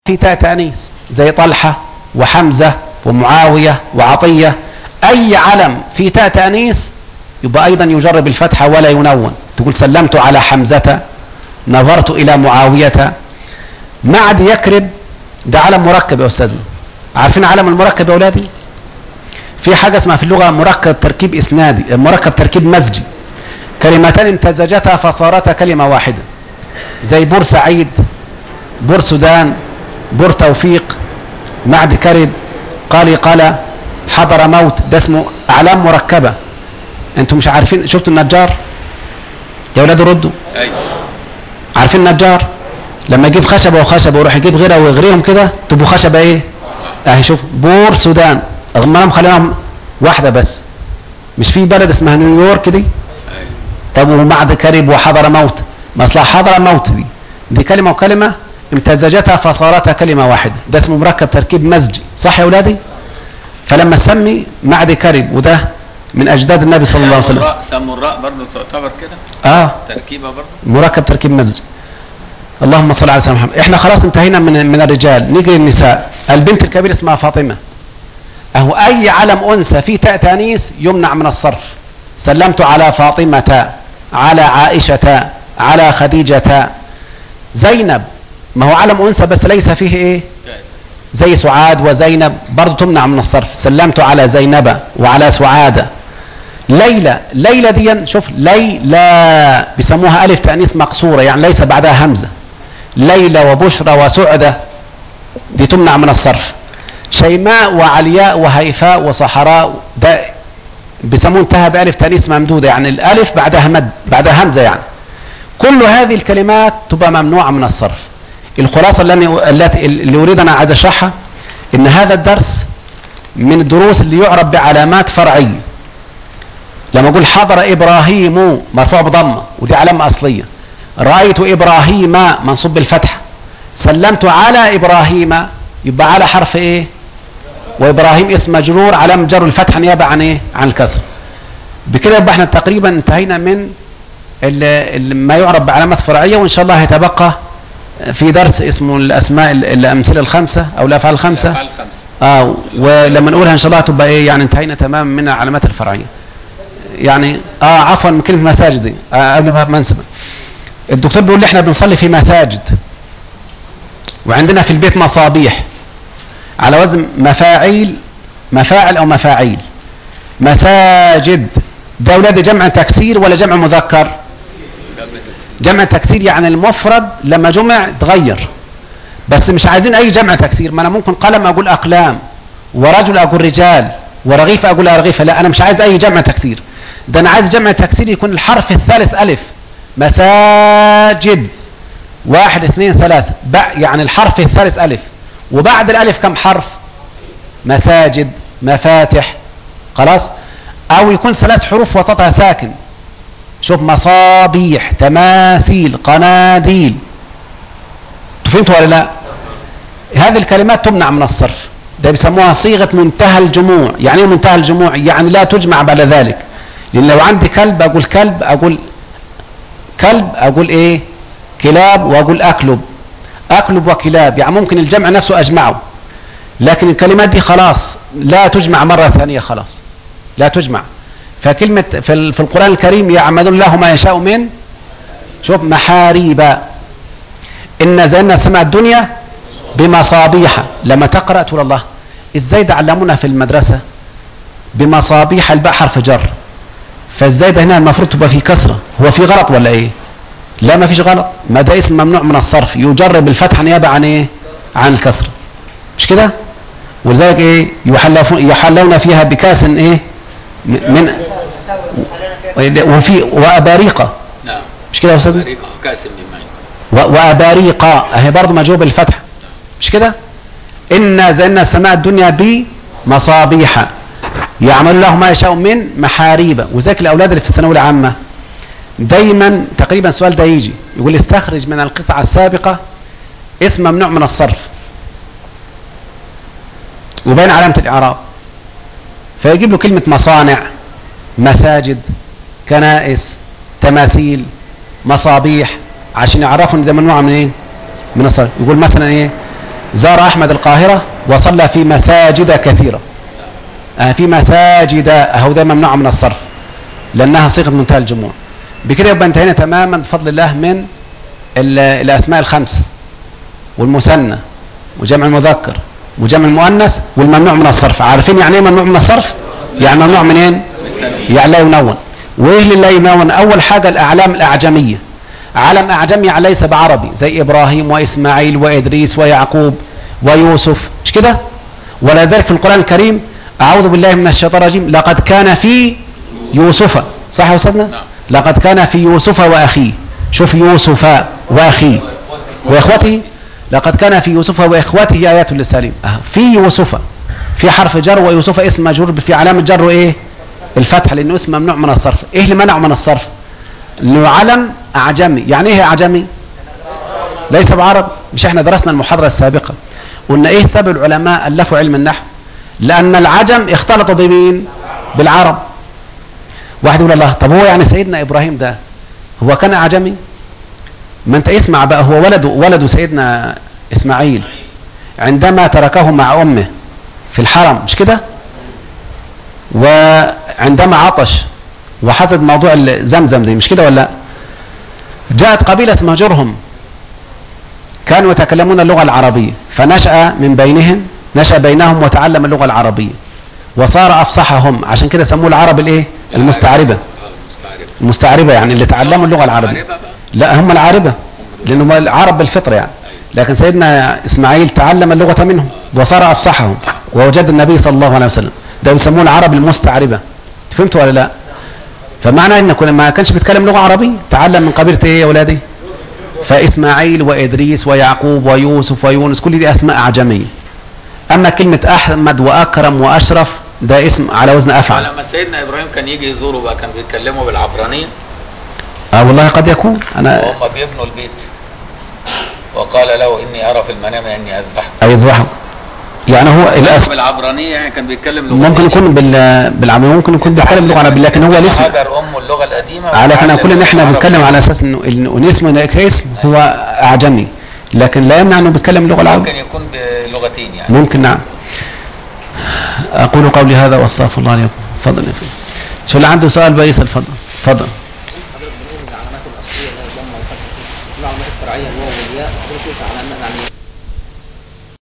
في تاء تانيث زي طلحه وحمزه ومعاويه وعطيه اي علم في تاء تانيث يبقى ايضا يجر بالفتحه ولا ينون تقول سلمت على حمزه نظرت الى معاويه معد يكرب ده علم مركب يا استاذنا عارفين علم المركب يا اولادي في حاجه اسمها في اللغه مركب تركيب اسنادي مركب تركيب مزجي كلمتان امتزجتا فصارتا كلمه واحده زي بور سعيد بور سودان بور توفيق معد كرب قالي قال حضر موت ده اسمه اعلام مركبه انتوا مش عارفين شفتوا النجار يا اولاد ردوا ايوه عارفين النجار لما يجيب خشبه وخشبه ويروح يجيب غيرها ويغريهم كده تبقوا خشبه ايه اهي شوف بور سودان رغم انهم خليناهم واحده بس مش في بلد اسمها نيويورك دي ايوه طب ومعد كرب وحضر موت ما اصلها حضر موت دي دي كلمه وكلمه امتزجتها فصارتها كلمه واحده ده اسمه مركب تركيب مزجي صح يا اولادي فلما سمي معد كرب وده من اجداد النبي صلى الله عليه وسلم الراء سموا الراء برضه تعتبر كده اه تركيبه برضه مركب تركيب مزج اللهم صل على سيدنا محمد احنا خلاص انتهينا من من الرجال نيجي للنساء البنت الكبيره اسمها فاطمه اهو اي علم انثى في تاء تانيث يمنع من الصرف سلمت على فاطمه على عائشه على خديجه زينب ما هو علم انثى بس ليس فيه ايه جاي. زي سعاد وزينب برضه تمنع من الصرف سلمت على زينب وعلى سعاده ليلى ليلى دي شوف ليلى بيسموها الف تانيث مقصوره يعني ليس بعدها همزه ليلى وبشرى وسعده دي تمنع من الصرف شيماء وعلياء وهيفاء وصحراء ده بيسموه انتهى بألف تانيث ممدودة يعني الألف بعدها مد بعدها همزة يعني كل هذه الكلمات تبقى ممنوعة من الصرف الخلاصة اللي التي اللي أريد أنا عايز أشرحها إن هذا الدرس من الدروس اللي يعرف بعلامات فرعية لما أقول حضر إبراهيم مرفوع بضمة ودي علامة أصلية رأيت إبراهيم منصوب بالفتحة سلمت على إبراهيم يبقى على حرف إيه وإبراهيم اسم مجرور علامة جر الفتحة نيابة عن إيه عن الكسر بكده يبقى احنا تقريبا انتهينا من ال- ال- ما يعرف بعلامات فرعية وإن شاء الله هيتبقى في درس اسمه الأسماء ال- الأمثلة الخمسة أو الأفعال الخمسة الافعال الخمسه اه ولما نقولها ان شاء الله تبقى ايه يعني انتهينا تماما من العلامات الفرعيه يعني اه عفوا من كلمه مساجد دي آه قبل ما ما انسى الدكتور بيقول لي احنا بنصلي في مساجد وعندنا في البيت مصابيح على وزن مفاعيل مفاعل او مفاعيل مساجد ده اولاد جمع تكسير ولا جمع مذكر جمع تكسير يعني المفرد لما جمع تغير بس مش عايزين اي جمع تكسير ما انا ممكن قلم اقول اقلام ورجل اقول رجال ورغيف اقول ارغفه لا انا مش عايز اي جمع تكسير ده انا عايز جمع تكسير يكون الحرف الثالث الف مساجد واحد اثنين ثلاثة بع يعني الحرف الثالث الف وبعد الالف كم حرف مساجد مفاتح خلاص او يكون ثلاث حروف وسطها ساكن شوف مصابيح تماثيل قناديل فهمتوا ولا لا هذه الكلمات تمنع من الصرف ده بيسموها صيغة منتهى الجموع يعني ايه منتهى الجموع يعني لا تجمع بعد ذلك لان لو عندي كلب اقول كلب اقول كلب اقول ايه كلاب واقول اكلب اكلب وكلاب يعني ممكن الجمع نفسه اجمعه لكن الكلمات دي خلاص لا تجمع مرة ثانية خلاص لا تجمع فكلمة في, ال- في القرآن الكريم يعملون له ما يشاء من شوف محاريب إن زينا سمع الدنيا بمصابيح لما تقرأ تقول الله ازاي ده علمونا في المدرسة بمصابيح الباء حرف جر فازاي ده هنا المفروض تبقى في كسرة هو في غلط ولا ايه لا ما فيش غلط ما ده اسم ممنوع من الصرف يجر بالفتح نيابة عن ايه عن الكسر مش كده ولذلك ايه يحلفون يحلون فيها بكاس ايه م- من وفي واباريقه نعم مش كده يا استاذ طريقه كاس من معين و- واباريقا اهي برضه مجهول بالفتح مش كده انا زينا السماء الدنيا بمصابيح يعمل له ما يشاء من محاريب وذاك الاولاد اللي في الثانويه العامه دايما تقريبا السؤال ده يجي يقول استخرج من القطعه السابقه اسم ممنوع من الصرف وبين علامه الاعراب فيجيب له كلمه مصانع مساجد كنائس تماثيل مصابيح عشان يعرفوا ان ده ممنوع من ايه من الصرف يقول مثلا ايه زار احمد القاهرة وصلى في مساجد كثيرة آه في مساجد اهو ده ممنوع من الصرف لانها صيغة منتهى الجموع بكده يبقى انتهينا تماما بفضل الله من ال- الاسماء الخمسة والمثنى وجمع المذكر وجمع المؤنث والممنوع من الصرف عارفين يعني ايه ممنوع من الصرف يعني ممنوع منين يعني لا ينون وايه اللي لا ينون اول حاجة الاعلام الاعجمية علم اعجمي يعني ليس بعربي زي ابراهيم واسماعيل وادريس ويعقوب ويوسف مش كده ولا ذلك في القرآن الكريم اعوذ بالله من الشيطان الرجيم لقد كان في يوسف صح يا استاذنا نعم. لقد كان في يوسف واخيه شوف يوسف واخيه واخوته لقد كان في يوسف واخوته ايات للسليم أه. في يوسف في حرف جر ويوسف اسم مجرور في علامه جر ايه الفتح لانه اسم ممنوع من الصرف ايه اللي منع من الصرف انه علم اعجمي يعني ايه اعجمي ليس بعرب مش احنا درسنا المحاضره السابقه قلنا ايه سبب العلماء الفوا علم النحو لان العجم اختلطوا بمين بالعرب واحد يقول الله طب هو يعني سيدنا ابراهيم ده هو كان اعجمي ما انت اسمع بقى هو ولد ولد سيدنا اسماعيل عندما تركه مع امه في الحرم مش كده وعندما عطش وحسد موضوع زمزم دي مش كده ولا لا؟ جاءت قبيلة اسمها جرهم كانوا يتكلمون اللغة العربية فنشأ من بينهم نشأ بينهم وتعلم اللغة العربية وصار أفصحهم عشان كده سموه العرب الايه المستعربة مستعرب المستعربة يعني اللي تعلموا اللغة العربية عاربة بقى لا هم العاربة لأنهم العرب بالفطرة يعني لكن سيدنا إسماعيل تعلم اللغة منهم وصار أفصحهم ووجد النبي صلى الله عليه وسلم ده يسموه العرب المستعربة فهمتوا ولا لا فمعنى ان كنا ما كانش بيتكلم لغة عربية تعلم من قبيلة ايه يا ولادي فإسماعيل وإدريس ويعقوب ويوسف ويونس كل دي أسماء أعجمية أما كلمة أحمد وأكرم وأشرف ده اسم على وزن أفعل لما سيدنا ابراهيم كان يجي يزوره بقى كان بيتكلموا بالعبرانية اه والله قد يكون أنا وهم بيبنوا البيت وقال له اني ارى في المنام اني اذبحك أيضحه يعني هو الأسم بالعبرانية يعني كان بيتكلم لغتين ممكن يكون بال بالعربي ممكن يكون بيتكلم لغه عربيه لكن هو الاسم هاجر ام اللغة القديمة على كان وتعلم كل ان احنا اللغة بنتكلم على العربية. اساس انه انه الاسم ده كاسم هو اعجمي لكن لا يمنع انه بيتكلم اللغه ممكن العربيه يكون بلغتين يعني ممكن نعم اقول قولي هذا واستغفر الله لي ولكم تفضل يا فندم شو اللي عنده سؤال بقى يسال اتفضل اتفضل حضرتك بنقول العلامات الاصليه اللي هي الضمه والفتح العلامات الفرعيه الواو والياء حضرتك قلت علامات يعني